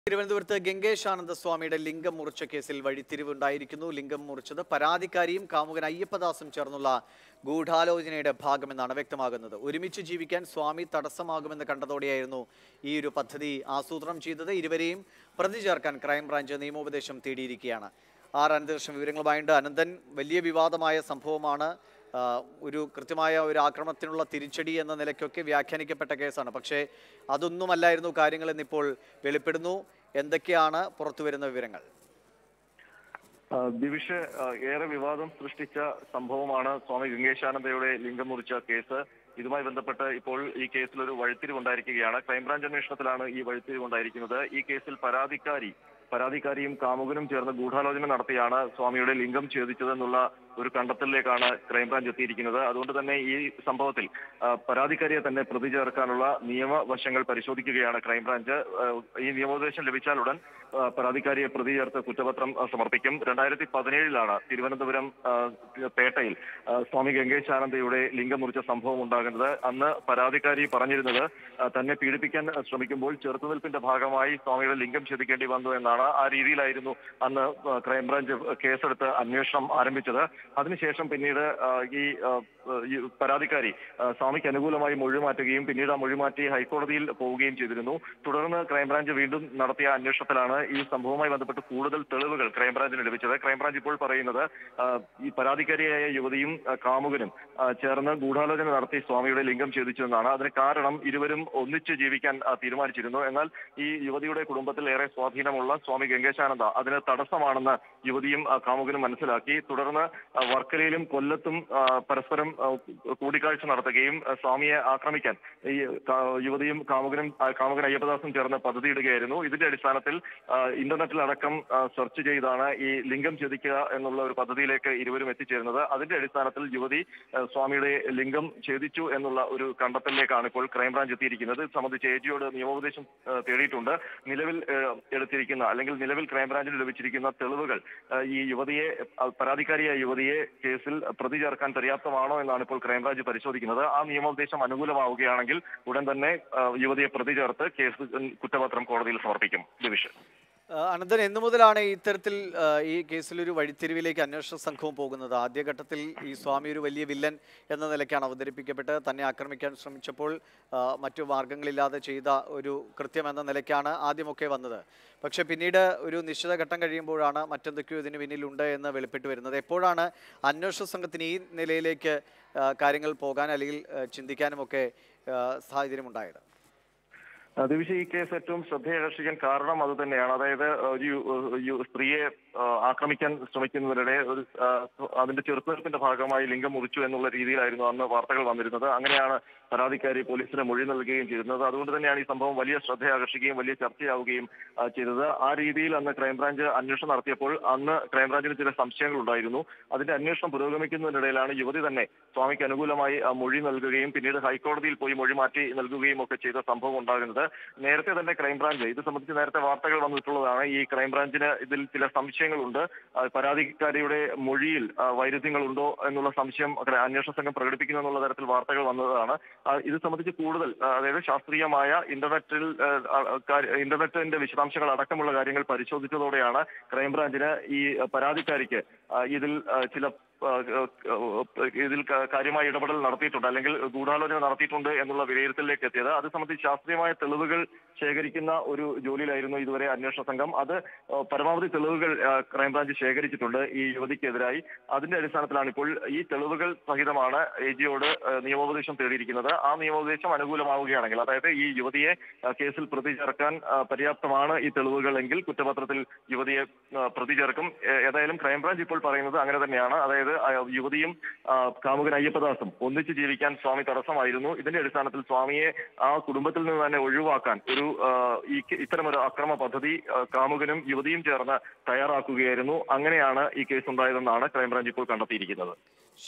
തിരുവനന്തപുരത്ത് ഗംഗേശാനന്ദ സ്വാമിയുടെ ലിംഗം മുറിച്ച കേസിൽ വഴിത്തിരിവുണ്ടായിരിക്കുന്നു ലിംഗം മുറിച്ചത് പരാതിക്കാരിയും കാമുകൻ അയ്യപ്പദാസും ചേർന്നുള്ള ഗൂഢാലോചനയുടെ ഭാഗമെന്നാണ് വ്യക്തമാകുന്നത് ഒരുമിച്ച് ജീവിക്കാൻ സ്വാമി തടസ്സമാകുമെന്ന് കണ്ടതോടെയായിരുന്നു ഈ ഒരു പദ്ധതി ആസൂത്രണം ചെയ്തത് ഇരുവരെയും പ്രതി ചേർക്കാൻ ക്രൈംബ്രാഞ്ച് നിയമോപദേശം തേടിയിരിക്കുകയാണ് ആർ അനന്തകൃഷ്ണൻ വിവരങ്ങളുമായുണ്ട് അനന്തൻ വലിയ വിവാദമായ സംഭവമാണ് ആ, ഒരു കൃത്യമായ ഒരു ആക്രമണത്തിനുള്ള തിരിച്ചടി എന്ന നിലയ്ക്കൊക്കെ വ്യാഖ്യാനിക്കപ്പെട്ട കേസാണ് പക്ഷേ അതൊന്നുമല്ലായിരുന്നു കാര്യങ്ങൾ എന്നിപ്പോൾ വെളിപ്പെടുന്നു എന്തൊക്കെയാണ് പുറത്തുവരുന്ന വിവരങ്ങൾ ആ, ദിവിഷ് ആ, ഏറെ വിവാദം സൃഷ്ടിച്ച സംഭവമാണ് സ്വാമി ഗംഗേശാനന്ദയുടെ ലിംഗം മുറിച്ച കേസ് ഇതുമായി ബന്ധപ്പെട്ട് ഇപ്പോൾ ഈ കേസിൽ ഒരു വഴിത്തിരിവുണ്ടായിരിക്കുകയാണ് ക്രൈംബ്രാഞ്ച് അന്വേഷണത്തിലാണ് ഈ വഴിത്തിരിവുണ്ടായിരിക്കുന്നത് ഈ കേസിൽ പരാതിക്കാരി പരാതിക്കാരിയും കാമുകനും ചേർന്ന് ഗൂഢാലോചന നടത്തിയാണ് സ്വാമിയുടെ ലിംഗം ഛേദിച്ചതെന്നുള്ള ഒരു കണ്ടെത്തലിലേക്കാണ് ക്രൈംബ്രാഞ്ച് എത്തിയിരിക്കുന്നത് അതുകൊണ്ട് തന്നെ ഈ സംഭവത്തിൽ ആ, പരാതിക്കാരിയെ തന്നെ പ്രതി ചേർക്കാനുള്ള നിയമവശങ്ങൾ പരിശോധിക്കുകയാണ് ക്രൈംബ്രാഞ്ച് ആ, ഈ നിയമോപദേശം ലഭിച്ചാലുടൻ ആ, പരാതിക്കാരിയെ പ്രതി ചേർത്ത് കുറ്റപത്രം ആ, സമർപ്പിക്കും രണ്ടായിരത്തി പതിനേഴിലാണ് തിരുവനന്തപുരം ആ, പേട്ടയിൽ ആ, സ്വാമി ഗംഗേശാനന്ദയുടെ ലിംഗം മുറിച്ച സംഭവം ഉണ്ടാകുന്നത് അന്ന് പരാതിക്കാരി പറഞ്ഞിരുന്നത് ആ, തന്നെ പീഡിപ്പിക്കാൻ ശ്രമിക്കുമ്പോൾ ചെറുത്തുനിൽപ്പിന്റെ ഭാഗമായി സ്വാമിയുടെ ലിംഗം ഛേദിക്കേണ്ടി വന്നു എന്നാണ് ആ രീതിയിലായിരുന്നു അന്ന് ആ, ക്രൈംബ്രാഞ്ച് കേസെടുത്ത് അന്വേഷണം ആരംഭിച്ചത് അതിനുശേഷം പിന്നീട് ആ, ഈ ആ, ഈ പരാതിക്കാരി ആ, സ്വാമിക്ക് അനുകൂലമായി മൊഴി മാറ്റുകയും പിന്നീട് ആ മൊഴി മാറ്റി ഹൈക്കോടതിയിൽ പോവുകയും ചെയ്തിരുന്നു തുടർന്ന് ക്രൈംബ്രാഞ്ച് വീണ്ടും നടത്തിയ അന്വേഷണത്തിലാണ് ഈ സംഭവവുമായി ബന്ധപ്പെട്ട് കൂടുതൽ തെളിവുകൾ ക്രൈംബ്രാഞ്ചിന് ലഭിച്ചത് ക്രൈംബ്രാഞ്ച് ഇപ്പോൾ പറയുന്നത് ആ, ഈ പരാതിക്കാരിയായ യുവതിയും ആ, കാമുകനും ആ, ചേർന്ന് ഗൂഢാലോചന നടത്തി സ്വാമിയുടെ ലിംഗം ഛേദിച്ചതെന്നാണ് അതിന് കാരണം ഇരുവരും ഒന്നിച്ച് ജീവിക്കാൻ ആ, തീരുമാനിച്ചിരുന്നു എന്നാൽ ഈ യുവതിയുടെ കുടുംബത്തിൽ ഏറെ സ്വാധീനമുള്ള സ്വാമി ഗംഗേശാനന്ദ അതിന് തടസ്സമാണെന്ന് യുവതിയും ആ, കാമുകനും മനസ്സിലാക്കി തുടർന്ന് ആ, വർക്കലയിലും കൊല്ലത്തും ആ, പരസ്പരം ആ, കൂടിക്കാഴ്ച നടത്തുകയും ആ, സ്വാമിയെ ആക്രമിക്കാൻ ഈ കാ- യുവതിയും കാമുകനും ആ, കാമുകൻ അയ്യപ്പദാസും ചേർന്ന് പദ്ധതിയിടുകയായിരുന്നു ഇതിന്റെ അടിസ്ഥാനത്തിൽ ആ, ഇന്റർനെറ്റിലടക്കം ആ, സെർച്ച് ചെയ്താണ് ഈ ലിംഗം ഛേദിക്കുക എന്നുള്ള ഒരു പദ്ധതിയിലേക്ക് ഇരുവരും എത്തിച്ചേരുന്നത് അതിന്റെ അടിസ്ഥാനത്തിൽ യുവതി ആ, സ്വാമിയുടെ ലിംഗം ഛേദിച്ചു എന്നുള്ള ഒരു കണ്ടെത്തലിലേക്കാണ് ഇപ്പോൾ ക്രൈംബ്രാഞ്ച് എത്തിയിരിക്കുന്നത് ഇത് സംബന്ധിച്ച് എ ജിയോട് നിയമോപദേശം ആ, തേടിയിട്ടുണ്ട് നിലവിൽ ആ, എടുത്തിരിക്കുന്ന അല്ലെങ്കിൽ നിലവിൽ ക്രൈംബ്രാഞ്ചിന് ലഭിച്ചിരിക്കുന്ന തെളിവുകൾ ആ, ഈ യുവതിയെ ആ, പരാതിക്കാരിയായ യുവതിയെ കേസിൽ പ്രതി ചേർക്കാൻ പര്യാപ്തമാണോ എന്നാണ് ഇപ്പോൾ ക്രൈംബ്രാഞ്ച് പരിശോധിക്കുന്നത് ആ നിയമോപദേശം അനുകൂലമാവുകയാണെങ്കിൽ ഉടൻ തന്നെ ആ, യുവതിയെ പ്രതി ചേർത്ത് കേസ് കുറ്റപത്രം കോടതിയിൽ സമർപ്പിക്കും ഡിവിഷൻ ആ, അനന്തൻ എന്നു മുതലാണ് ഇത്തരത്തിൽ ആ, ഈ കേസിൽ ഒരു വഴിത്തിരിവിലേക്ക് അന്വേഷണ സംഘവും പോകുന്നത് ആദ്യഘട്ടത്തിൽ ഈ സ്വാമി ഒരു വലിയ വില്ലൻ എന്ന നിലയ്ക്കാണ് അവതരിപ്പിക്കപ്പെട്ട് തന്നെ ആക്രമിക്കാൻ ശ്രമിച്ചപ്പോൾ ആ, മറ്റു മാർഗങ്ങളില്ലാതെ ചെയ്ത ഒരു കൃത്യം എന്ന നിലയ്ക്കാണ് ആദ്യമൊക്കെ വന്നത് പക്ഷേ പിന്നീട് ഒരു നിശ്ചിത ഘട്ടം കഴിയുമ്പോഴാണ് മറ്റെന്തൊക്കെയോ ഇതിന് പിന്നിലുണ്ട് എന്ന് വെളിപ്പെട്ട് വരുന്നത് എപ്പോഴാണ് അന്വേഷണ സംഘത്തിന് ഈ നിലയിലേക്ക് ആ, കാര്യങ്ങൾ പോകാൻ അല്ലെങ്കിൽ ആ, ചിന്തിക്കാനുമൊക്കെ ആ, സാഹചര്യമുണ്ടായത് ദിവിഷ ഈ കേസ് ഏറ്റവും ശ്രദ്ധയാകർഷിക്കാൻ കാരണം അത് തന്നെയാണ് അതായത് ഒരു യു- യു- സ്ത്രീയെ ആ, ആക്രമിക്കാൻ ശ്രമിക്കുന്നവരുടെ ഒരു ആ, അതിന്റെ ചെറുത്തുനിൽപ്പിന്റെ ഭാഗമായി ലിംഗം മുറിച്ചു എന്നുള്ള രീതിയിലായിരുന്നു അന്ന് വാർത്തകൾ വന്നിരുന്നത് അങ്ങനെയാണ് പരാതിക്കാരി പോലീസിന് മൊഴി നൽകുകയും ചെയ്തിരുന്നത് അതുകൊണ്ട് തന്നെയാണ് ഈ സംഭവം വലിയ ശ്രദ്ധയാകർഷിക്കുകയും വലിയ ചർച്ചയാവുകയും ആ, ചെയ്തത് ആ രീതിയിൽ അന്ന് ക്രൈംബ്രാഞ്ച് അന്വേഷണം നടത്തിയപ്പോൾ അന്ന് ക്രൈംബ്രാഞ്ചിന് ചില സംശയങ്ങൾ ഉണ്ടായിരുന്നു അതിന്റെ അന്വേഷണം പുരോഗമിക്കുന്നതിനിടയിലാണ് യുവതി തന്നെ സ്വാമിക്ക് അനുകൂലമായി ആ, മൊഴി നൽകുകയും പിന്നീട് ഹൈക്കോടതിയിൽ പോയി മൊഴി മാറ്റി നൽകുകയും ഒക്കെ ചെയ്ത സംഭവം ഉണ്ടാകുന്നത് നേരത്തെ തന്നെ ക്രൈംബ്രാഞ്ച് ഇത് സംബന്ധിച്ച് നേരത്തെ വാർത്തകൾ വന്നിട്ടുള്ളതാണ് ഈ ക്രൈംബ്രാഞ്ചിന് ഇതിൽ ചില സംശയങ്ങളുണ്ട് ആ, പരാതിക്കാരിയുടെ മൊഴിയിൽ ആ, വൈരുദ്ധ്യങ്ങളുണ്ടോ എന്നുള്ള സംശയം ഒക്കെ അന്വേഷണ സംഘം പ്രകടിപ്പിക്കുന്നു എന്നുള്ള തരത്തിൽ വാർത്തകൾ വന്നതാണ് ആ, ഇത് സംബന്ധിച്ച് കൂടുതൽ ആ, അതായത് ശാസ്ത്രീയമായ ഇന്റർനെറ്റിൽ ആ, ആ, കാര്യ- ഇന്റർനെറ്റിന്റെ വിശദാംശങ്ങൾ അടക്കമുള്ള കാര്യങ്ങൾ പരിശോധിച്ചതോടെയാണ് ക്രൈംബ്രാഞ്ചിന് ഈ പരാതിക്കാരിക്ക് ആ, ഇതിൽ ആ, ചില ആ, ആ, ഇതിൽ ക- കാര്യമായ ഇടപെടൽ നടത്തിയിട്ടുണ്ട് അല്ലെങ്കിൽ ഗൂഢാലോചന നടത്തിയിട്ടുണ്ട് എന്നുള്ള വിലയിരുത്തലിലേക്ക് എത്തിയത് അത് സംബന്ധിച്ച് ശാസ്ത്രീയമായ തെളിവുകൾ ശേഖരിക്കുന്ന ഒരു ജോലിയിലായിരുന്നു ഇതുവരെ അന്വേഷണ സംഘം അത് ആ, പരമാവധി തെളിവുകൾ ആ, ക്രൈംബ്രാഞ്ച് ശേഖരിച്ചിട്ടുണ്ട് ഈ യുവതിക്കെതിരായി അതിന്റെ അടിസ്ഥാനത്തിലാണ് ഇപ്പോൾ ഈ തെളിവുകൾ സഹിതമാണ് എ ജിയോട് നിയമോപദേശം തേടിയിരിക്കുന്നത് ആ നിയമോപദേശം അനുകൂലമാവുകയാണെങ്കിൽ അതായത് ഈ യുവതിയെ ആ, കേസിൽ പ്രതി ചേർക്കാൻ ആ, പര്യാപ്തമാണ് ഈ തെളിവുകൾ എങ്കിൽ കുറ്റപത്രത്തിൽ യുവതിയെ ആ, പ്രതി ചേർക്കും ഏ- ഏതായാലും ക്രൈംബ്രാഞ്ച് ഇപ്പോൾ പറയുന്നത് അങ്ങനെ തന്നെയാണ് അതായത് ആ, യുവതിയും ആ, കാമുകൻ അയ്യപ്പദാസും ഒന്നിച്ച് ജീവിക്കാൻ സ്വാമി തടസ്സമായിരുന്നു ഇതിന്റെ അടിസ്ഥാനത്തിൽ സ്വാമിയെ ആ കുടുംബത്തിൽ നിന്ന് തന്നെ ഒഴിവാക്കാൻ ഒരു ആ, ഈ ഇത്തരമൊരു അക്രമ പദ്ധതി ആ, കാമുകനും യുവതിയും ചേർന്ന് തയ്യാറാക്കുകയായിരുന്നു അങ്ങനെയാണ് ഈ കേസ് ഉണ്ടായതെന്നാണ് ക്രൈംബ്രാഞ്ച് ഇപ്പോൾ കണ്ടെത്തിയിരിക്കുന്നത്